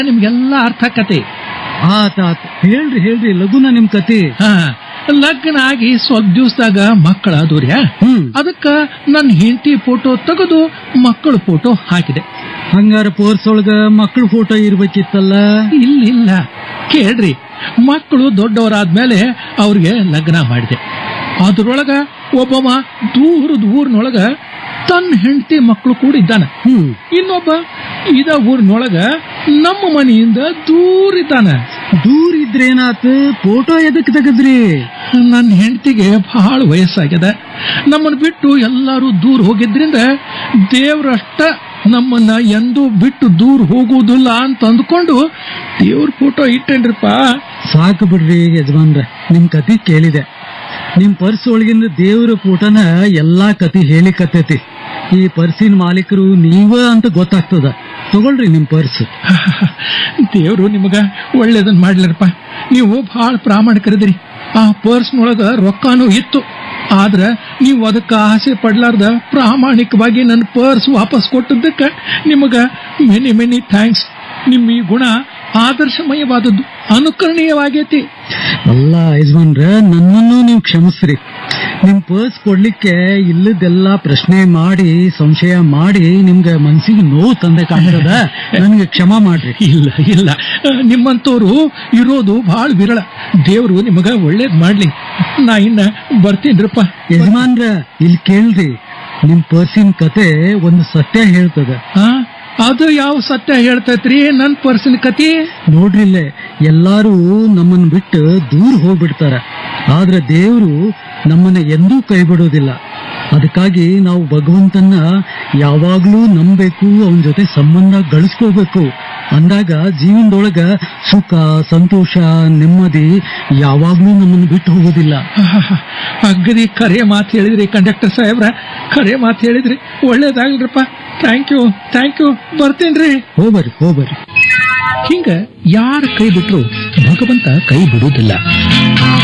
ನಿಮ್ಗೆಲ್ಲ ಅರ್ಥ ಆಕತಿ ಆತ ಆತ ಹೇಳ್ರಿ ಹೇಳ್ರಿ ಲಗುನ ನಿಮ್ ಕತಿ ಹಾ ಲಗ್ನ ಆಗಿ ಸ್ವಲ್ಪ ದಿವಸದಾಗ ಮಕ್ಕಳ ಆದವ್ರ್ಯಾ ಹ್ಮ್ ಅದಕ್ಕ ನನ್ನ ಹೆಂಡತಿ ಫೋಟೋ ತೆಗೆದು ಮಕ್ಕಳ ಫೋಟೋ ಹಾಕಿದೆ ಹಂಗಾರ ಪೋರ್ಸ್ ಒಳಗ ಮಕ್ಳ ಫೋಟೋ ಇರ್ಬೇಕಿತ್ತಲ್ಲ ಇಲ್ಲ ಇಲ್ಲ ಕೇಳ್ರಿ ಮಕ್ಕಳು ದೊಡ್ಡವರಾದ್ಮೇಲೆ ಅವ್ರಿಗೆ ಲಗ್ನ ಮಾಡಿದೆ ಅದ್ರೊಳಗ ಒಬ್ಬವ ದೂರದ ಊರಿನೊಳಗ ತನ್ನ ಹೆಂಡತಿ ಮಕ್ಕಳು ಕೂಡ ಇದ್ದಾನ ಹ್ಮ್ ಇನ್ನೊಬ್ಬ ಇದ ಊರಿನೊಳಗ ನಮ್ಮ ಮನೆಯಿಂದ ದೂರ ಇದ್ದಾನ ದೂರ ಇದ್ರೇನಾತ ಫೋಟೋ ಎದಕ್ ತೆಗದ್ರಿ ನನ್ನ ಹೆಂಡತಿಗೆ ಬಹಳ ವಯಸ್ಸಾಗ್ಯದ ನಮ್ಮನ್ನ ಬಿಟ್ಟು ಎಲ್ಲರೂ ದೂರ ಹೋಗಿದ್ರಿಂದ ದೇವ್ರಷ್ಟ ನಮ್ಮನ್ನ ಎಂದೂ ಬಿಟ್ಟು ದೂರ ಹೋಗುವುದಿಲ್ಲ ಅಂತ ಅಂದ್ಕೊಂಡು ದೇವ್ರ ಫೋಟೋ ಇಟ್ಟೇನ್ರಿಪ್ಪ ಸಾಕು ಬಿಡ್ರಿ ಯಜಮಾನ್ರ ನಿಮ್ ಕತಿ ಕೇಳಿದೆ ನಿಮ್ ಪರ್ಸ್ ಒಳಗಿಂದ ದೇವ್ರ ಫೋಟೋನ ಎಲ್ಲಾ ಕತಿ ಹೇಳಿಕತ್ತೈತಿ ಈ ಪರ್ಸಿನ ಮಾಲೀಕರು ನೀವ ಅಂತ ಗೊತ್ತಾಗ್ತದ ತಗೊಳ್ರಿ ನಿಮ್ ಪರ್ಸ್ ದೇವ್ರು ನಿಮಗ ಒಳ್ಳೇದನ್ ಮಾಡ್ಲರಪ್ಪ ನೀವು ಬಹಳ ಪ್ರಾಮಾಣಿಕರಿದ್ರಿ ಆ ಪರ್ಸ್ನೊಳಗ ರೊಕ್ಕನೂ ಇತ್ತು ಆದ್ರ ನೀವು ಅದಕ್ಕೆ ಆಸೆ ಪಡ್ಲಾರ್ದ ಪ್ರಾಮಾಣಿಕವಾಗಿ ನನ್ನ ಪರ್ಸ್ ವಾಪಸ್ ಕೊಟ್ಟದ್ದಕ್ಕೆ ನಿಮಗ ಮೆನಿ ಮೆನಿ ಥ್ಯಾಂಕ್ಸ್ ನಿಮ್ಮ ಈ ಗುಣ ಆದರ್ಶಮಯವಾದದ್ದು ಅನುಕರಣೀಯವಾಗೈತಿ ಅಲ್ಲ ಯಜಮಾನ್ರ ನನ್ನನ್ನು ನೀವು ಕ್ಷಮಿಸ್ರಿ ನಿಮ್ ಪರ್ಸ್ ಕೊಡ್ಲಿಕ್ಕೆ ಇಲ್ಲದೆಲ್ಲ ಪ್ರಶ್ನೆ ಮಾಡಿ ಸಂಶಯ ಮಾಡಿ ನಿಮ್ಗೆ ಮನ್ಸಿಗೆ ನೋವು ತಂದೆ ಕಾಣ್ತದ ನನ್ಗೆ ಕ್ಷಮ ಮಾಡ್ರಿ ಇಲ್ಲ ಇಲ್ಲ ನಿಮ್ಮಂತವ್ರು ಇರೋದು ಬಹಳ ವಿರಳ ದೇವ್ರು ನಿಮಗ ಒಳ್ಳೇದ್ ಮಾಡ್ಲಿ ನಾ ಇನ್ನ ಬರ್ತೀನ್ರಪ್ಪ ಯಜಮಾನ್ರ ಇಲ್ಲಿ ಕೇಳ್ರಿ ನಿಮ್ ಪರ್ಸಿನ ಕತೆ ಒಂದು ಸತ್ಯ ಹೇಳ್ತದ ಆ, ಅದು ಯಾವ ಸತ್ಯ ಹೇಳ್ತೈತ್ರಿ ನನ್ ಪರ್ಸನ್ ಕತಿ ನೋಡ್ರಿಲ್ಲೇ ಎಲ್ಲಾರು ನಮ್ಮನ್ನ ಬಿಟ್ಟು ದೂರ ಹೋಗ್ಬಿಡ್ತಾರ ಆದ್ರೆ ದೇವ್ರು ನಮ್ಮನ್ನ ಎಂದೂ ಕೈ ಬಿಡೋದಿಲ್ಲ ಅದಕ್ಕಾಗಿ ನಾವು ಭಗವಂತನ ಯಾವಾಗ್ಲೂ ನಂಬೇಕು ಅವನ ಜೊತೆ ಸಂಬಂಧ ಗಳಿಸ್ಕೋಬೇಕು ಅಂದಾಗ ಜೀವನದೊಳಗ ಸುಖ ಸಂತೋಷ ನೆಮ್ಮದಿ ಯಾವಾಗ್ಲೂ ನಮ್ಮನ್ನು ಬಿಟ್ಟು ಹೋಗೋದಿಲ್ಲ ಅಗ್ರಿ ಕರೆ ಮಾತು ಹೇಳಿದ್ರಿ ಕಂಡಕ್ಟರ್ ಸಾಹೇಬ್ರ ಕರೆ ಮಾತು ಹೇಳಿದ್ರಿ ಒಳ್ಳೇದಾಗ್ಲ್ರಪ್ಪ ಥ್ಯಾಂಕ್ ಯು ಥ್ಯಾಂಕ್ ಯು ಬರ್ತೀನ್ರಿ ಹೋಗ್ಬರ್ರಿ ಹೋಗ್ಬರ್ರಿ ಹಿಂಗ ಯಾರ ಕೈ ಬಿಟ್ರು ಭಗವಂತ ಕೈ ಬಿಡುವುದಿಲ್ಲ